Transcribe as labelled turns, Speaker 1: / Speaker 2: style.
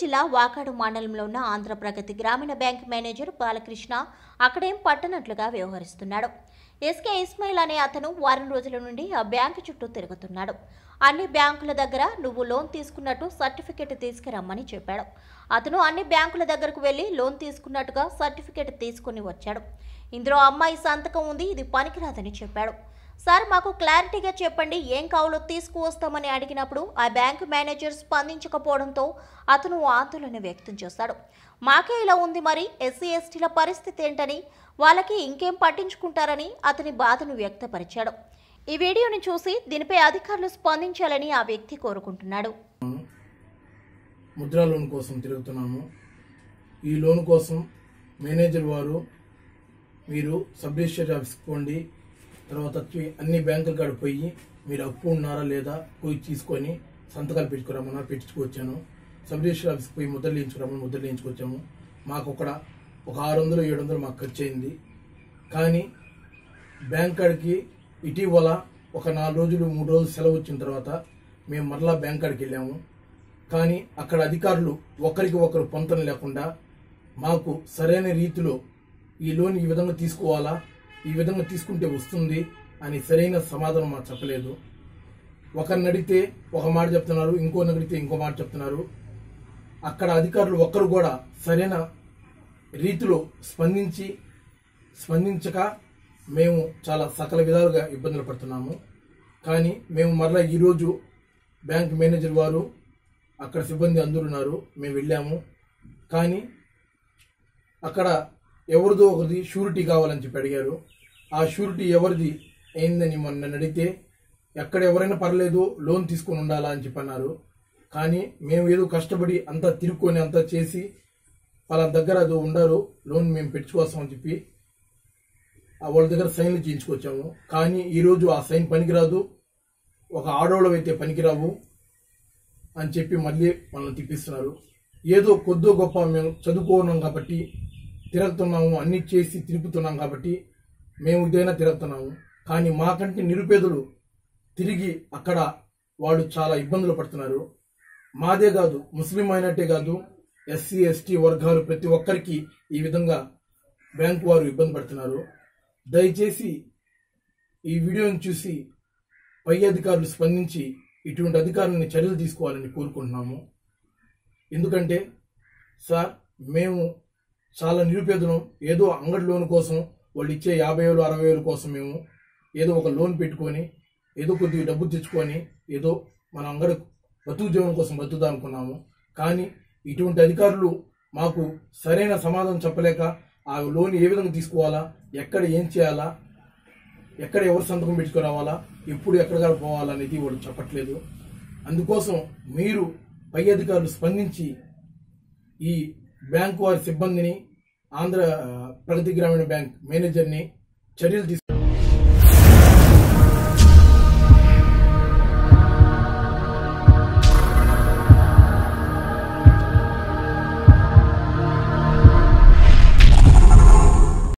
Speaker 1: జిల్లా వాకాడు మండలంలో ఉన్న ఆంధ్రప్రగతి గ్రామీణ బ్యాంక్ మేనేజర్ బాలకృష్ణ అక్కడేం పట్టనట్లుగా వ్యవహరిస్తున్నాడు ఎస్కే ఇస్మాయిల్ అనే అతను వారం రోజుల నుండి ఆ బ్యాంకు చుట్టూ తిరుగుతున్నాడు అన్ని బ్యాంకుల దగ్గర నువ్వు లోన్ తీసుకున్నట్టు సర్టిఫికెట్ తీసుకురమ్మని చెప్పాడు అతను అన్ని బ్యాంకుల దగ్గరకు వెళ్లి లోన్ తీసుకున్నట్టుగా సర్టిఫికెట్ తీసుకుని వచ్చాడు ఇందులో అమ్మాయి సంతకం ఉంది ఇది పనికిరాదని చెప్పాడు సార్ మాకు క్లారిటీగా చెప్పండి ఏం కావాలో తీసుకువస్తామని అడిగినప్పుడు ఆ బ్యాంకు మేనేజర్ స్పందించకపోవడంతో అతను ఆందోళన వ్యక్తం చేశాడు మాకే ఇలా ఉంది మరి ఎస్సీ ఎస్టీల పరిస్థితి ఏంటని వాళ్ళకి ఇంకేం పట్టించుకుంటారని అతని బాధను వ్యక్తపరిచాడు ఈ వీడియోని చూసి దీనిపై అధికారులు స్పందించాలని ఆ వ్యక్తి కోరుకుంటున్నాడు
Speaker 2: ముద్రా లోన్ కోసం తిరుగుతున్నాము ఈ లోన్ కోసం మేనేజర్ వారు మీరు సబ్ రిజిస్టర్ ఆఫీస్కి పోండి తర్వాత వచ్చి అన్ని బ్యాంకుల కాడ పోయి మీరు అప్పు ఉన్నారా లేదా పోయి తీసుకొని సంతకాలు పెట్టుకురమ్మన్నా పెట్టించుకొచ్చాను సబ్ రిజిస్టర్ ఆఫీస్కి పోయి ముద్రలు వేయించుకురమ్మని ముద్రలు వేయించుకొచ్చాము మాకు ఒక ఒక ఆరు వందలు ఏడు వందలు మాకు ఖర్చు అయింది కానీ బ్యాంక్ కాడికి ఇటీవల ఒక నాలుగు రోజులు మూడు రోజులు సెలవు వచ్చిన తర్వాత మేము మరలా బ్యాంక్ కాడికి వెళ్ళాము కానీ అక్కడ అధికారులు ఒకరికి ఒకరు పొంతన లేకుండా మాకు సరైన రీతిలో ఈ లోన్ ఈ విధంగా తీసుకోవాలా ఈ విధంగా తీసుకుంటే వస్తుంది అని సరైన సమాధానం మాకు చెప్పలేదు ఒకరిని అడిగితే ఒక మాట చెప్తున్నారు ఇంకోని అడిగితే ఇంకో మాట చెప్తున్నారు అక్కడ అధికారులు ఒక్కరు కూడా సరైన రీతిలో స్పందించి స్పందించక మేము చాలా సకల విధాలుగా ఇబ్బందులు పడుతున్నాము కానీ మేము మరలా ఈరోజు బ్యాంక్ మేనేజర్ వారు అక్కడ సిబ్బంది అందరూ ఉన్నారు మేము వెళ్ళాము కానీ అక్కడ ఎవరిదో ఒకరిది షూరిటీ కావాలని చెప్పి అడిగారు ఆ షూరిటీ ఎవరిది అయిందని మొన్న అడిగితే ఎక్కడ ఎవరైనా పర్లేదు లోన్ తీసుకొని ఉండాలా అని చెప్పి అన్నారు కానీ మేము ఏదో కష్టపడి అంతా తిరుక్కొని అంతా చేసి వాళ్ళ దగ్గర అది ఉండారు లోన్ మేము పెట్టుకోవస్తామని చెప్పి ఆ వాళ్ళ దగ్గర సైన్లు చేయించుకొచ్చాము కానీ ఈరోజు ఆ సైన్ పనికిరాదు ఒక ఆడవాళ్ళు అయితే పనికిరావు అని చెప్పి మళ్ళీ మనల్ని తిప్పిస్తున్నారు ఏదో కొద్దో గొప్ప మేము చదువుకోన్నాం కాబట్టి తిరుగుతున్నాము అన్ని చేసి తిరుగుతున్నాం కాబట్టి మేము ఇదైనా తిరుగుతున్నాము కానీ మాకంటే నిరుపేదలు తిరిగి అక్కడ వాళ్ళు చాలా ఇబ్బందులు పడుతున్నారు మాదే కాదు ముస్లిం అయినట్టే కాదు ఎస్సీ ఎస్టీ వర్గాలు ప్రతి ఒక్కరికి ఈ విధంగా బ్యాంకు వారు ఇబ్బంది పడుతున్నారు దయచేసి ఈ వీడియోని చూసి పై అధికారులు స్పందించి ఇటువంటి అధికారులని చర్యలు తీసుకోవాలని కోరుకుంటున్నాము ఎందుకంటే సార్ మేము చాలా నిరుపేదలం ఏదో అంగడి లోన్ కోసం వాళ్ళు ఇచ్చే యాభై వేలు అరవై వేలు కోసం మేము ఏదో ఒక లోన్ పెట్టుకొని ఏదో కొద్దిగా డబ్బు తెచ్చుకొని ఏదో మన అంగడి బతుకు జీవనం కోసం బతుకుదాం అనుకున్నాము కానీ ఇటువంటి అధికారులు మాకు సరైన సమాధానం చెప్పలేక ఆ లోన్ ఏ విధంగా తీసుకోవాలా ఎక్కడ ఏం చేయాలా ఎక్కడ ఎవరు సంతకం పెట్టుకురావాలా ఎప్పుడు ఎక్కడ పోవాలా అనేది వాళ్ళు చెప్పట్లేదు అందుకోసం మీరు పై అధికారులు స్పందించి ఈ బ్యాంకు వారి సిబ్బందిని ఆంధ్ర ప్రగతి గ్రామీణ బ్యాంక్ మేనేజర్ని చర్యలు తీసుకు